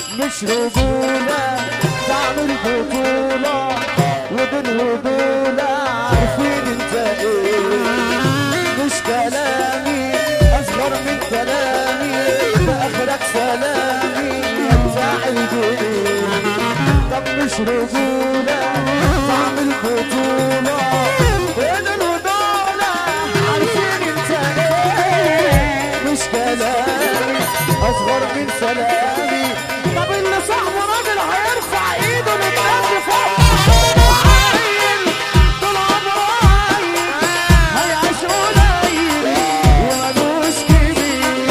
مش رجولة تعمل بطولة وبالهدولة عارفين انت ايه مش كلامي اصغر من كلامي باخرك سلامي بتاع الجيل طب مش رجولة تعمل بطولة وبالهدولة عارفين انت ايه مش كلامي اصغر من سلامي طب اللي صاحبه راجل هيرفع ايده للقلب فوق عايل طول عمره عايل هيعيش قليل ومالوش كبير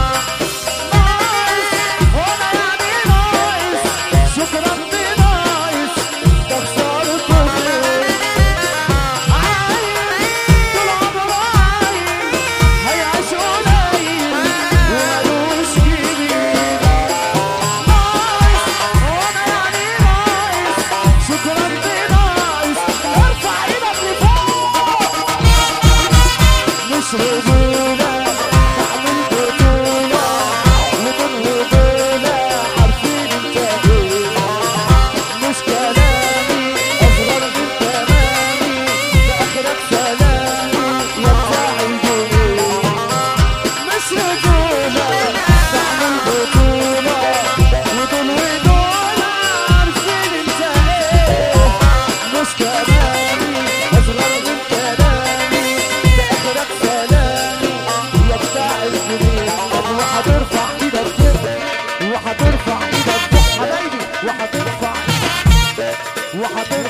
ناقص وانا يعني ناقص شكرا بناقص ده خسارته خير عايل طول عمره عايل هيعيش قليل ومالوش كبير ناقص وانا يعني ناقص شكرا بناقص ارفع ايدك لفوق مش رجولة تعمل بطولة ومن رجولة عارفين انت ايه مش كلامي اصغر من كلامي لاخرك سلامي يا بتاع الجنيه مش رجولة تعمل بطولة ودول ودول عارفين انت ايه مش كلامي اصغر من كلامي لاخرك سلامي يا بتاع الجنيه وهترفع ايدك كده وهترفع ايدك فوق حبايبي وهترفع وهترفع